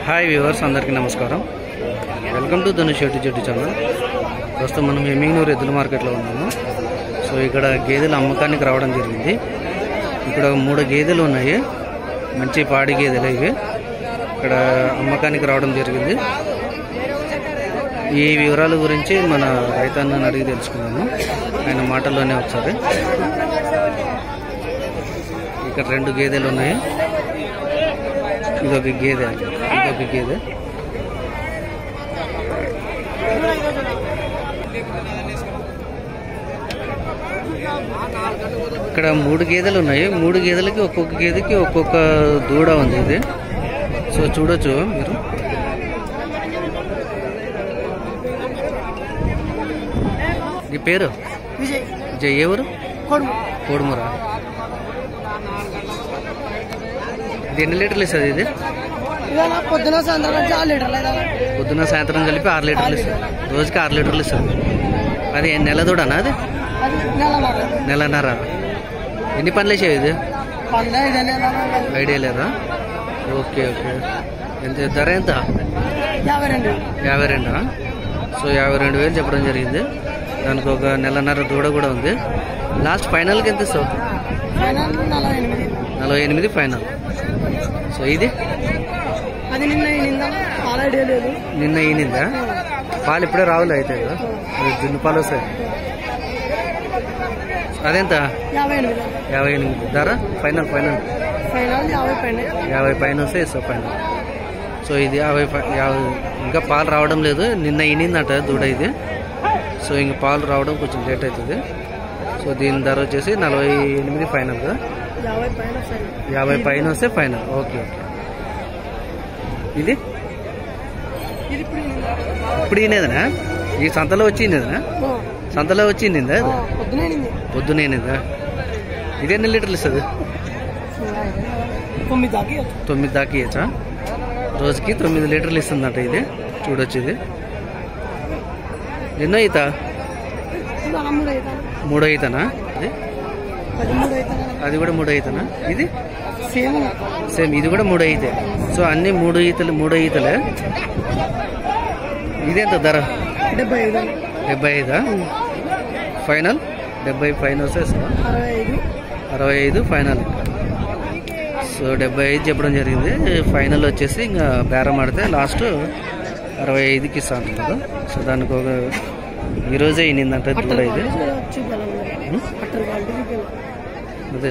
Hi viewers అందరికీ నమస్కారం welcome to Dhanush Shetty చెట్టు ఛానల్ ప్రస్తుతం మనం ఎమ్మింగనూరు ఎద్దుల మార్కెట్లో ఉన్నాము సో ఇక్కడ గేదెలు అమ్మకానికి రావడం జరిగింది ఇక్కడ మూడు గేదెలు ఉన్నాయి మంచి పాడి గేదెలు ఇవి ఇక్కడ అమ్మకానికి రావడం జరిగింది ఈ వివరాల గురించి మన రైతాన్ని అడిగి తెలుసుకున్నాము ఆయన మాటల్లోనే ఒకసారి ఇక్కడ రెండు గేదెలు ఉన్నాయి ఇదొక గేదె ఇదొక గేదె ఇక్కడ మూడు గేదెలు ఉన్నాయి మూడు గేదెలకి ఒక్కొక్క గేదెకి ఒక్కొక్క దూడ ఉంది ఇది సో చూడొచ్చు మీరు ఈ పేరు విజయ్ జై ఎవరు కొడుకు కోడుమూరా ఇది ఎన్ని లీటర్లు ఇస్తుంది ఇది ఇవాళ పొద్దున సాయంత్రం నుంచి ఆరు లీటర్లు ఇవాళ పొద్దున్న సాయంత్రం కలిపి ఆరు లీటర్లు ఇస్తుంది రోజుకి ఆరు లీటర్లు ఇస్తుంది అది నెల దూడనా అది అది నెలన్నర నెలన్నర ఎన్ని పనులు వేసావు ఇది పండ ఐదు నెల ఐడియా లేదా ఓకే ఓకే ఎంత ధర ఎంత యాభై రెండు యాభై రెండా సో యాభై రెండు వేలు చెప్పడం జరిగింది దానికి ఒక నెలన్నర దూడ కూడా ఉంది లాస్ట్ ఫైనల్కి ఎంత ఇస్తావు ఫైనల్ నలభై ఎనిమిది నలభై ఎనిమిది ఫైనల్ సో ఇది అది నిన్న నిన్న చాలా ఐడియా లేదు నిన్న ఈనిందా పాలు ఇప్పుడే రావులే అయితే కదా అది జున్ను పాలు వస్తాయి అదెంత యాభై ఎనిమిది యాభై ఎనిమిది ధర ఫైనల్ ఫైనల్ ఫైనల్ యాభై పైన యాభై పైన వస్తే ఇస్తావు ఫైనల్ సో ఇది యాభై పై- యాభై ఇంకా పాలు రావడం లేదు నిన్న ఈనిందట దూడ ఇది సో ఇంక పాలు రావడం కొంచెం లేట్ అవుతుంది సో దీని ధర వచ్చేసి నలభై ఎనిమిది ఫైనల్ కదా యాభై పైన ఫైనల్ యాభై పైన వస్తే ఫైనల్ ఓకే ఓకే ఇది ఇది ఇప్పుడు ఈనిందా? ఇప్పుడు ఈనేదనా ఈ సంతలో వచ్చిందేదనా ఓ, సంతలో వచ్చిందిందా ఓ, పొద్దున ఈనింది పొద్దునేనిందా ఇది ఎన్ని లీటర్లు ఇస్తుంది తొమ్మిది దాకా ఇవ్వచ్చు. తొమ్మిది దాకా ఇచ్చా రోజుకి తొమ్మిది లీటర్లు ఇస్తుందంట ఇది చూడొచ్చు ఇది ఎన్నో ఈత ఇప్పుడు అలా మూడు అవుతాను మూడో ఈతనా ఇది అది మూడు అవుతాను అది కూడా మూడో ఈతనా ఇది సేమ్ సేమ్ ఇది కూడా మూడో ఈతే సో అన్ని మూడు ఈతలు మూడో ఈతలే ఇదెంత ధర డెబ్బై ఐదు డెబ్బై ఐదా ఫైనల్ డెబ్బై ఫైనల్ వస్తే ఇస్తావా? అరవై ఐదు అరవై ఐదు ఫైనల్ సో డెబ్బై ఐదు చెప్పడం జరిగింది ఫైనల్ వచ్చేసి ఇంకా బేరం ఆడితే లాస్ట్ అరవై ఐదుకి ఇస్తా అంటున్నారు సో దానికి ఒక ఈరోజే ఇనిందంట దూడ ఇది ఉం? పట్టరు క్వాలిటీ అదే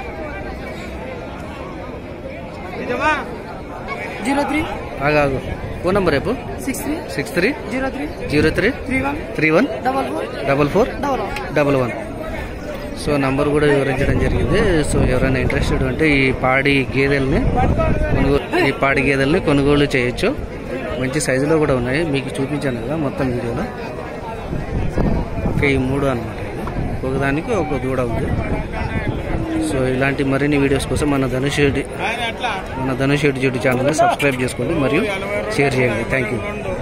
జీరో త్రీ ఆగాగు ఫోన్ నెంబర్ రేపు six three six three zero three zero three three one three one double four double four double one double one so number కూడా వివరించడం జరిగింది సో ఎవరైనా ఇంట్రెస్టెడ్ ఉంటే ఈ పాడి గేదెల్ని కొనుగోలు ఈ పాడి గేదెల్ని కొనుగోలు చేయొచ్చు మంచి సైజులో కూడా ఉన్నాయి మీకు చూపించాను కదా మొత్తం వీడియోలో ఓకే ఈ మూడు అనమాట ఇది ఒకదానికి ఒక దూడ ఉంది సో ఇలాంటి మరిన్ని వీడియోస్ కోసం మన ధనుష్ రెడ్డి మన ధనుష్ రెడ్డి ఛానల్ని సబ్స్క్రైబ్ చేసుకోండి మరియు షేర్ చేయండి థ్యాంక్ యూ